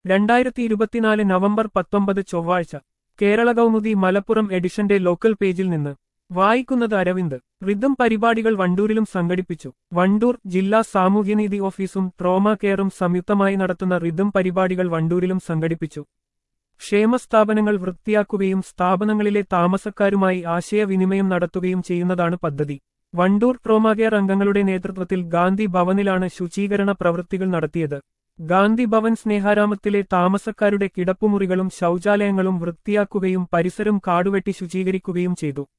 രണ്ടായിരത്തി ഇരുപത്തിനാല് നവംബർ പത്തൊമ്പത് ചൊവ്വാഴ്ച കേരള കൗമുദി മലപ്പുറം എഡിഷന്റെ ലോക്കൽ പേജിൽ നിന്ന് വായിക്കുന്നത് അരവിന്ദ് റിതം പരിപാടികൾ വണ്ടൂരിലും സംഘടിപ്പിച്ചു വണ്ടൂർ ജില്ലാ സാമൂഹ്യനീതി ഓഫീസും ട്രോമ കെയറും സംയുക്തമായി നടത്തുന്ന റിതം പരിപാടികൾ വണ്ടൂരിലും സംഘടിപ്പിച്ചു ക്ഷേമസ്ഥാപനങ്ങൾ വൃത്തിയാക്കുകയും സ്ഥാപനങ്ങളിലെ താമസക്കാരുമായി ആശയവിനിമയം നടത്തുകയും ചെയ്യുന്നതാണ് പദ്ധതി വണ്ടൂർ ട്രോമ കെയർ അംഗങ്ങളുടെ നേതൃത്വത്തിൽ ഗാന്ധി ഭവനിലാണ് ശുചീകരണ പ്രവൃത്തികൾ നടത്തിയത് ഗാന്ധി ഭവൻ സ്നേഹാരാമത്തിലെ താമസക്കാരുടെ കിടപ്പുമുറികളും ശൗചാലയങ്ങളും വൃത്തിയാക്കുകയും പരിസരം കാടുവെട്ടി ശുചീകരിക്കുകയും ചെയ്തു